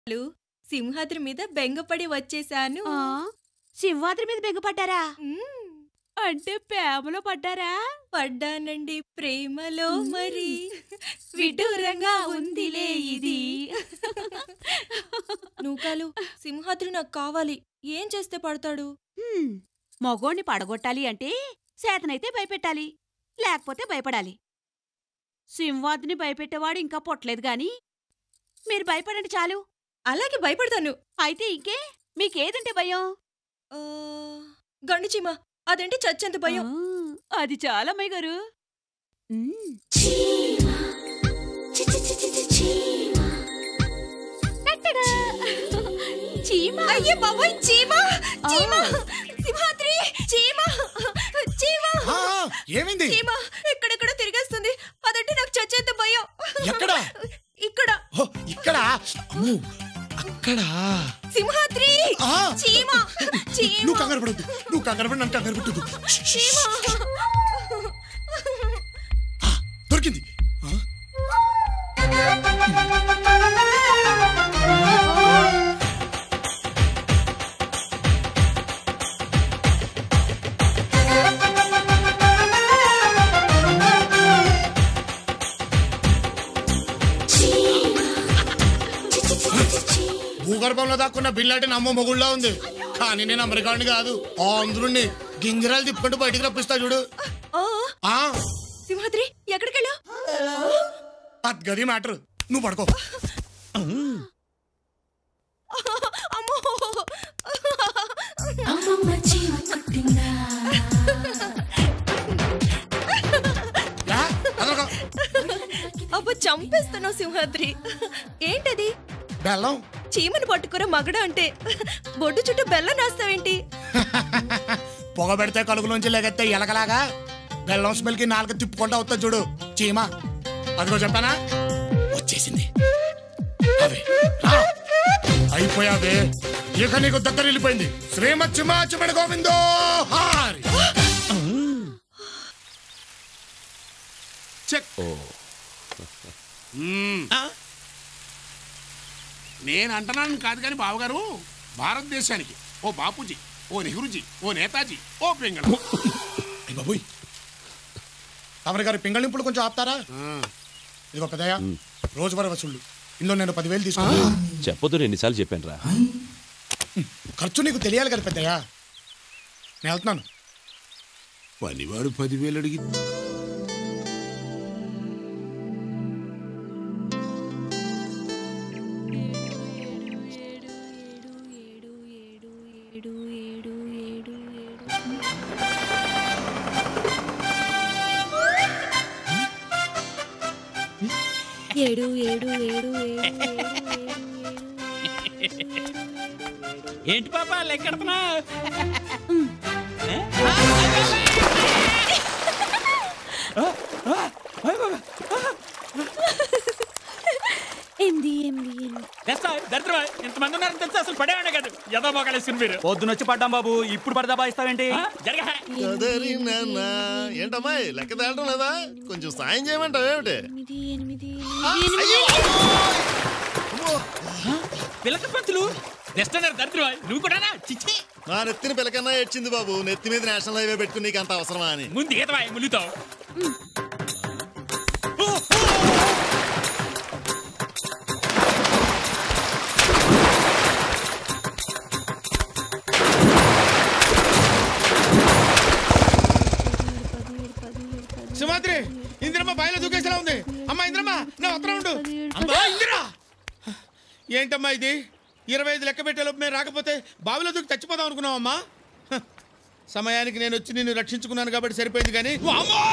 లు, సింహాద్రి మీద బెంగపడి వచ్చేశాను ఆ, సింహాద్రి మీద బెంగపడ్డారా మ్మ్. అంటే ప్రేమలో పడ్డారా పడ్డానండి ప్రేమలో మరి విడూరంగా ఉందిలే ఇది నూకాలు సింహాద్రి నాకు కావాలి ఏం చేస్తే పడతాడు హ్మ్, మగోణ్ణి పడగొట్టాలి అంటే చేతనైతే భయపెట్టాలి లేకపోతే భయపడాలి సింహాద్రిని భయపెట్టేవాడు ఇంకా పుట్టలేదు గాని మీరు భయపడండి చాలు అలాగే భయపడతాను అయితే ఇంకే మీకేదంటే భయం ఆ, గండు చీమ అదేంటి చచ్చేంత భయం ఆ, అది చాలా అమ్మాయి గారు మ్మ్. టట్టడా! చీమ అయ్యే బాబోయ్ చీమ చీమ సింహాద్రి చీమ చీమ ఆ, ఏమైంది చీమ ఎక్కడెక్కడ తిరిగేస్తుంది అదంటే నాకు చచ్చేంత భయం ఎక్కడ? ఇక్కడ ఓ, ఇక్కడ అమ్మో అక్కడ సింహాద్రి ఆ, చీమ చీమ నువ్వు కంగారు పడద్దు నువ్వు కంగారు పడి నన్ను కంగారు పెట్టదు చీమ దొరికింది ఆ? భూగర్భంలో దాక్కున్న బిల్లాటి నమ్మ మొగుళ్ళ ఉంది కానీ నేను అమెరికాని కాదు ఆంధ్రుణ్ణి గింజరాలు తిప్పుకుంటూ బయటికి రప్పిస్తా చూడు ఆ, ఆ సింహాద్రి ఎక్కడికెళ్ళా అది గది మ్యాటర్ నువ్వు పడుకో అమ్మో రా, అదరగో. అబ్బో చంపేస్తున్నావు సింహాద్రి ఏంటది బెల్లం చీమను పట్టుకున్న మగడ అంటే బొడ్డు చుట్టూ బెల్లం రాస్తావేంటి పొగ పెడితే కలుగులోంచి లెగెత్తే ఎలకలాగా బెల్లం స్మెల్ కి నాలుగు తిప్పుకుంటా అవుతా చూడు చీమ అదిగో చెప్పానా వచ్చేసింది అవే రా. అయిపోయావే ఇక నీకు దగ్గర వెళ్ళిపోయింది శ్రీమత్ చిమాచిమణ గోవిందో హారి చెక్ మ్మ్. నేను అంటున్నాను కాదు కానీ బావగారు భారతదేశానికి ఓ బాపూజీ ఓ నెహ్రూజీ ఓ నేతాజీ ఓ పింగళ అయ్ బాబోయ్ తమరి గారి పింగళింపులు కొంచెం ఆపుతారా ఇది ఒక దయ రోజువారీ వసూళ్ళు ఇందులో నేను పదివేలు తీసుకున్నా చెప్పొద్దు ఎన్నిసార్లు చెప్పాను రా ఖర్చు నీకు తెలియాలి కదా పెద్దయ్యా నేను వెళ్తున్నాను పనివాడు పదివేలు అడిగి ఏడు ఏడు ఏడు ఏడు ఏంటి పాప లెక్కెడుతున్నా ఎనిమిది ఎనిమిది ఎనిమిది తెస్తా దరిద్రమా ఇంతమంది ఉన్నారని తెలిసి అసలు పడేవాడే కాదు ఎదో మొగలేసుకుని మీరు పొద్దునొచ్చి పడ్డాం బాబు ఇప్పుడు పడదా బాయిస్తావేంటి ఆ, జరగ అదేరి నాన్న ఏంటమ్మాయి లెక్క తేలటం లేదా కొంచెం సాయం చేయమంటావు ఏమిటి ఎనిమిది ఎనిమిది పిల్లక పంతులు తెస్తున్నారు దరిద్రమా నువ్వు కూడా చిచ్చి నా నెత్తిన పిల్లకన్నా ఏడ్చింది బాబు నెత్తి మీద నేషనల్ హైవే పెట్టుకుని నీకు అంత అవసరమా అని ముందు ఈతవా ములుతావు సింహాద్రి ఇందిరమ్మ బాయిలో దూకేసేలా ఉంది అమ్మా ఇంద్రమ్మ నా ఉత్తరం ఉండు అమ్మా ఇందిరా ఏంటమ్మా ఇది ఇరవై ఐదు లెక్క పెట్టేలోపు మేము రాకపోతే బావిలో దూకి చచ్చిపోదాం అనుకున్నాం అమ్మా సమయానికి నేను వచ్చి నిన్ను రక్షించుకున్నాను కాబట్టి సరిపోయింది కానీ వామ్మో!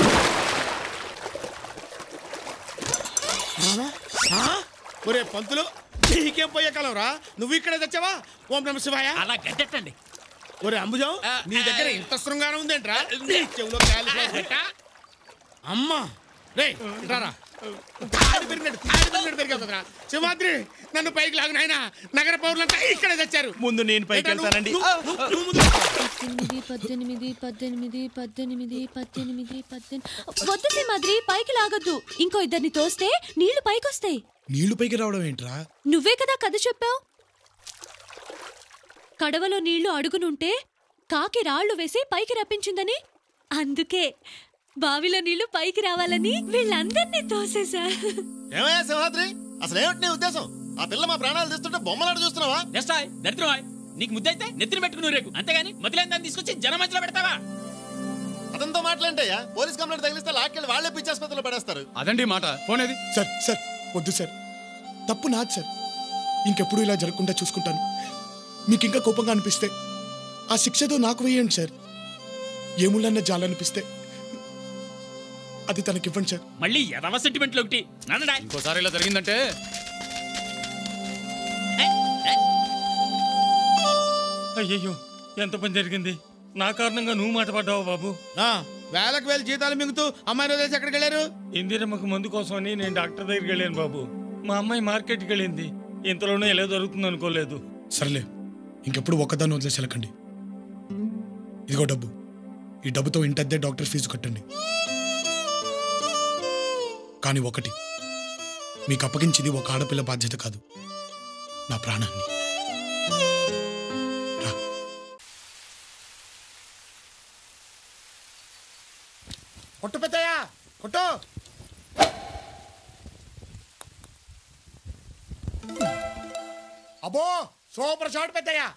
ఆ? ఒరే పంతులు నీకేం పోయే కాలం రా నువ్వు ఇక్కడే తెచ్చావా ఓం నమ శివాయ అలా గడ్డెట్టండి ఒరే అంబుజం ఆ, నీ దగ్గర ఆ, ఇంత శృంగారం ఉందేంట్రా నీ చెవులో కాలిఫ్లవర్ పెట్టా? అమ్మా రే రారా తాడు పెరిగినట్టు తాడు పెరిగినట్టు పెరిగిపోతుందిరా. సింహాద్రి నన్ను పైకి లాగు నాయనా నగర పౌరులంతా ఇక్కడ తెచ్చారు ముందు నేను పైకి వెళ్తానండి పద్దెనిమిది పద్దెనిమిది పద్దెనిమిది పద్దెనిమిది పద్దెనిమిది పద్దెనిమిది వద్దు సింహాద్రి పైకి లాగొద్దు ఇంకో ఇద్దరిని తోస్తే నీళ్లు పైకొస్తాయి నీళ్లు పైకి రావడం ఏంట్రా నువ్వే కదా కథ చెప్పావు కడవలో నీళ్లు అడుగునుంటే కాకి రాళ్లు వేసి పైకి రప్పించిందని అందుకే బావిలో నీళ్లు పైకి రావాలని వీళ్ళందరినీ తోసేశా ఏమయ్యా సింహాద్రి అసలు ఏమిటి నీ ఉద్దేశం ఆ పిల్ల మా ప్రాణాలు తీస్తుంటే బొమ్మలాట చూస్తున్నావా దస్తాయ్ దరిద్రమాయ్ నీకు ముద్దైతే నెత్తిన పెట్టుకుని రేకు అంతేగాని మతిలేని దాన్ని తీసుకొచ్చి జనం మధ్యలో పెడతావా అతనితో మాట్లాంటయ్యా పోలీస్ కంప్లైంట్ తగిలిస్తే లాక్కెళ్ళి వాళ్ళే పిచ్చాసుపత్రిలో పడేస్తారు అదండి మాట ఫోన్ ఏది సార్ సార్ వద్దు సార్ తప్పు నాది సార్ ఇంకెప్పుడు ఇలా జరగకుండా చూసుకుంటాను మీకు ఇంకా కోపంగా అనిపిస్తే ఆ శిక్షతో నాకు వేయండి సార్ ఏముళ్ళన్న జాలనిపిస్తే అది తనకివ్వండి సార్ మళ్ళీ ఎదవ సెంటిమెంట్లు ఒకటి నన్నడా ఇంకోసారి ఇలా జరిగిందంటే అయ్యయ్యో ఎంత పని జరిగింది నా కారణంగా నువ్వు మాట పడ్డావు బాబు వేలకు వేలు జీతాలు మింగుతూ అమ్మాయి వదిలేసి ఎక్కడికి వెళ్ళారు ఇందిరమ్మకు మందు కోసమని నేను డాక్టర్ దగ్గరికి వెళ్ళాను బాబు మా అమ్మాయి మార్కెట్కి వెళ్ళింది ఇంతలోనే ఎలా జరుగుతుంది అనుకోలేదు సర్లే ఇంకెప్పుడు ఒక్కదాన్ని వదిలేసి వెళ్ళకండి ఇదిగో డబ్బు ఈ డబ్బుతో ఇంటద్దే డాక్టర్ ఫీజు కట్టండి కానీ ఒకటి మీకు అప్పగించింది ఒక ఆడపిల్ల బాధ్యత కాదు నా ప్రాణాన్ని రా. కొట్టు పెద్దయ్యా కొట్టు అబ్బో సూపర్ షాట్ పెద్దయ్యా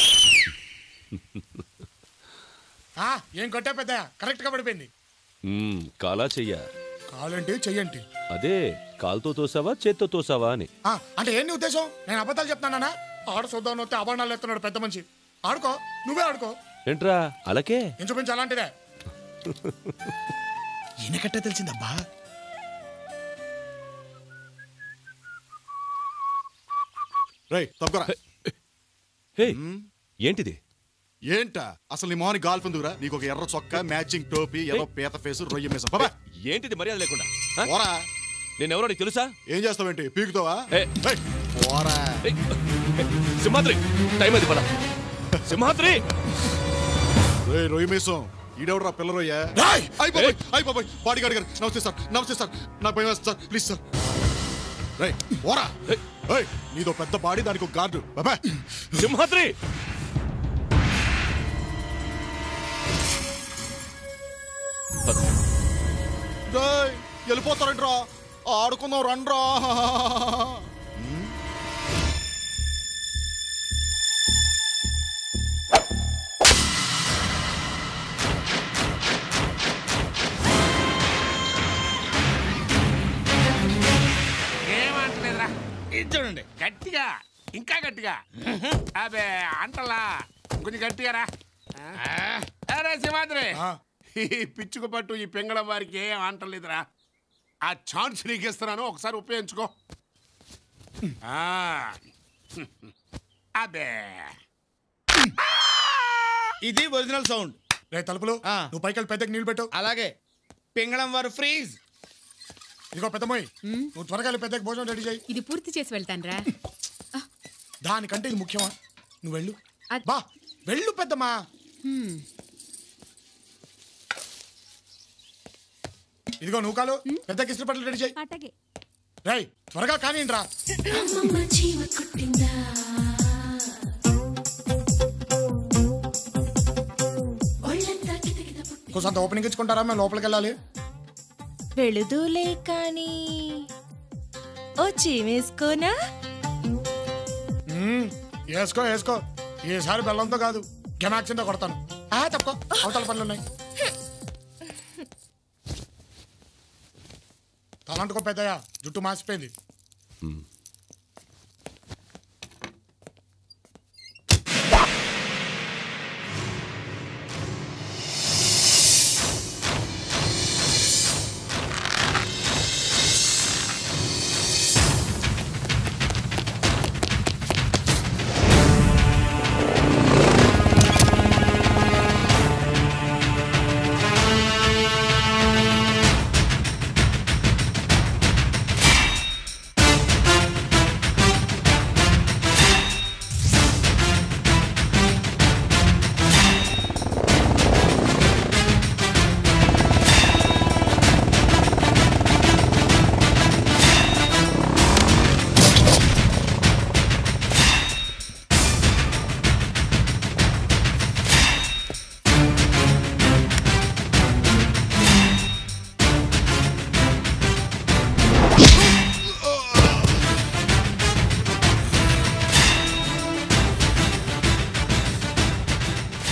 ఆ, ఏం కొట్టా పెద్దయ్యా కరెక్ట్ గా పడిపోయింది మ్మ్, కాలా చెయ్య కావాలంటే చెయ్యండి అదే కాలుతో తోసావా చేత్తో తోసావా అని ఆ, అంటే ఏంటి ఉద్దేశం నేను అబద్ధాలు చెప్తున్నానా ఆడు చూద్దాం వస్తే అభరణాలు ఎత్తున్నాడు పెద్ద మనిషి ఆడుకో నువ్వే ఆడుకో ఏంట్రా అలాకే ఇంచుమించు అలాంటిదే ఈయనకట్టే తెలిసిందబ్బా రేయ్ తప్పుకోరా హే ఏంటిది ఏంటా అసలు నీ మోహన్ గాల్ఫ్ ఎందుకురా నీకు ఒక ఎర్ర చొక్కా మ్యాచింగ్ టోపీ ఎర్ర పీత ఫేసు రొయ్య మీసం బాబా ఏంటిది మర్యాద లేకుండా ఆ? పోరా నేనెవరో నీకు తెలుసా ఏం చేస్తావేంటి పీకుతావా ఏ. ఏయ్, పోరా ఏయ్, సింహాద్రి టైం అది పద సింహాద్రి రేయ్ రొయ్య మీసం ఈడెవడరా పిల్ల రొయ్య రాయ్ అయ్యి బాబాయ్ అయ్యి బాబాయ్ బాడీ గార్డ్ గారు నమస్తే సార్ నమస్తే సార్ నాకు భయం వేస్తుంది సార్ ప్లీజ్ సార్ రేయ్ పోరా ఏయ్ నీదో పెద్ద బాడీ దానికి ఒక గార్డు బాబా సింహాద్రి రేయ్ వెళ్ళిపోతారంట్రా ఆడుకుందాం రండ్రా ఏమంటలేదురా ఇది చూడండి గట్టిగా ఇంకా గట్టిగా అబే అంటలా కొంచెం గట్టిగా రా అరే సింహాద్రి ఈ పిచ్చుకు పట్టు ఈ పెంగళం వారికి ఏం అంటలేదురా ఆ ఛాన్స్ నీకు ఇస్తున్నాను ఒకసారి ఉపయోగించుకో ఆ. అబే ఇది ఒరిజినల్ సౌండ్ రే తలుపులు ఆ. నువ్వు పైకి వెళ్ళి పెద్దకి నీళ్ళు పెట్టు అలాగే పింగళం వారు ఫ్రీజ్ ఇదిగో పెద్దమ్మాయి నువ్వు త్వరగా వెళ్ళి పెద్దకి భోజనం రెడీ చేయి ఇది పూర్తి చేసి వెళ్తాన్రా దానికంటే ఇది ముఖ్యమా నువ్వు వెళ్ళు అద్- బా వెళ్ళు పెద్దమ్మా ఇదిగో నువ్వు కాలు పెద్దకి ఇష్టపడలు రెడీ చేయి అటగే రేయ్ త్వరగా కానీ రా కొంచెం ఓపెనింగ్ ఇచ్చుకుంటారా మేము లోపలికి వెళ్ళాలి వెళుదూలే కానీ ఓ చీమేసుకోనా మ్మ్, వేసుకో వేసుకో ఈసారి బెల్లంతో కాదు గెమాక్సింతో కొడతాను ఆ తప్పుకో అవతల పనులు ఉన్నాయి తలంటుకో పెద్దయ్య జుట్టు మాసిపోయింది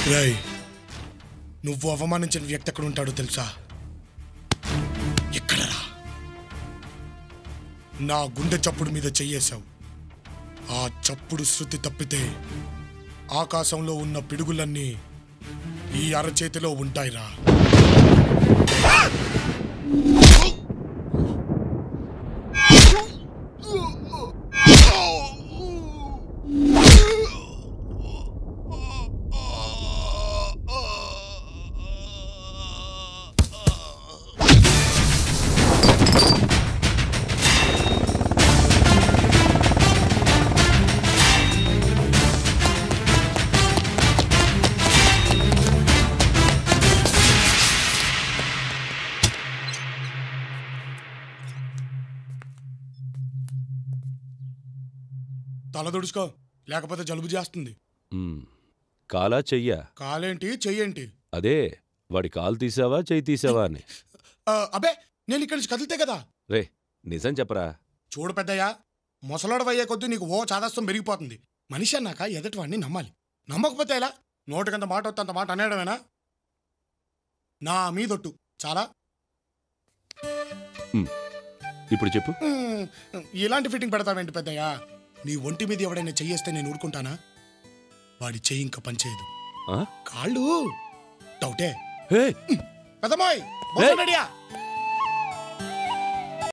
రాయ్ నువ్వు అవమానించిన వ్యక్తి ఎక్కడ ఉంటాడో తెలుసా ఎక్కడరా నా గుండె చప్పుడు మీద చెయ్యేశావు ఆ చప్పుడు శృతి తప్పితే ఆకాశంలో ఉన్న పిడుగులన్నీ ఈ అరచేతిలో ఉంటాయిరా తల దుడుచుకో లేకపోతే జలుబు చేస్తుంది మ్మ్. కాలా చెయ్యా కాలేంటి చెయ్యేంటి అదే వాడి కాలు తీసావా చెయ్యి తీసావా అని ఆ, అబ్బే నేను ఇక్కడి నుంచి కదిలితే కదా రే నిజం చెప్పరా చూడు పెద్దయ్యా ముసలోడు అయ్యే కొద్దీ నీకు ఓ చాదస్తం పెరిగిపోతుంది మనిషి అన్నాక ఎదుటి వాడిని నమ్మాలి నమ్మకపోతే ఎలా నోటికంత మాట వస్తే అంత మాట అనేయడమేనా నా మీదొట్టు చాలా మ్మ్. ఇప్పుడు చెప్పు మ్మ్, ఇలాంటి ఫిట్టింగ్ పెడతావేంటి పెద్దయ్యా నీ ఒంటి మీద ఎవడైనా చెయ్యేస్తే నేను ఊరుకుంటానా వాడి చెయ్యి ఇంకా పనిచేయదు ఆ? కాళ్ళు డౌటే హే పెద్దమ్మాయి ఏయ్. రెడీయా